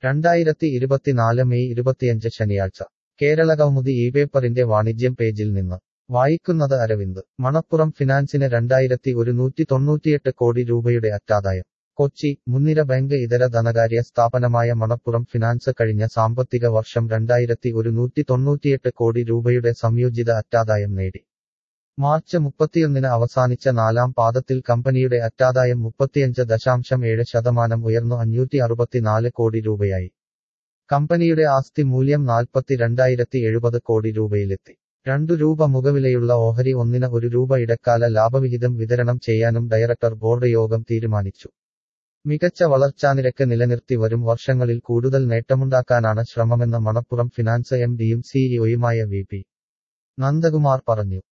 രണ്ടായിരത്തി ഇരുപത്തിനാല് മെയ് ഇരുപത്തിയഞ്ച് ശനിയാഴ്ച കേരളകൗമുദി ഈ പേപ്പറിന്റെ വാണിജ്യം പേജിൽ നിന്ന് വായിക്കുന്നത് അരവിന്ദ് മണപ്പുറം ഫിനാൻസിന് രണ്ടായിരത്തി ഒരുന്നൂറ്റി തൊണ്ണൂറ്റിയെട്ട് കോടി രൂപയുടെ അറ്റാദായം കൊച്ചി മുൻനിര ബാങ്ക് ഇതര ധനകാര്യ സ്ഥാപനമായ മണപ്പുറം ഫിനാൻസ് കഴിഞ്ഞ സാമ്പത്തിക വർഷം രണ്ടായിരത്തി ഒരുന്നൂറ്റി തൊണ്ണൂറ്റിയെട്ട് കോടി രൂപയുടെ സംയോജിത അറ്റാദായം നേടി മാർച്ച് മുപ്പത്തിയൊന്നിന് അവസാനിച്ച നാലാം പാദത്തിൽ കമ്പനിയുടെ അറ്റാദായം മുപ്പത്തിയഞ്ച് ദശാംശം ഏഴ് ശതമാനം ഉയർന്നു അഞ്ഞൂറ്റി അറുപത്തിനാല് കോടി രൂപയായി കമ്പനിയുടെ ആസ്തി മൂല്യം നാൽപ്പത്തി രണ്ടായിരത്തി എഴുപത് കോടി രൂപയിലെത്തി രണ്ടു രൂപ മുഖവിലയുള്ള ഓഹരി ഒന്നിന് ഒരു രൂപ ഇടക്കാല ലാഭവിഹിതം വിതരണം ചെയ്യാനും ഡയറക്ടർ ബോർഡ് യോഗം തീരുമാനിച്ചു മികച്ച വളർച്ചാനിരക്ക് നിലനിർത്തി വരും വർഷങ്ങളിൽ കൂടുതൽ നേട്ടമുണ്ടാക്കാനാണ് ശ്രമമെന്ന് മണപ്പുറം ഫിനാൻസ് എം ഡിയും സിഇഒയുമായ വി പി നന്ദകുമാർ പറഞ്ഞു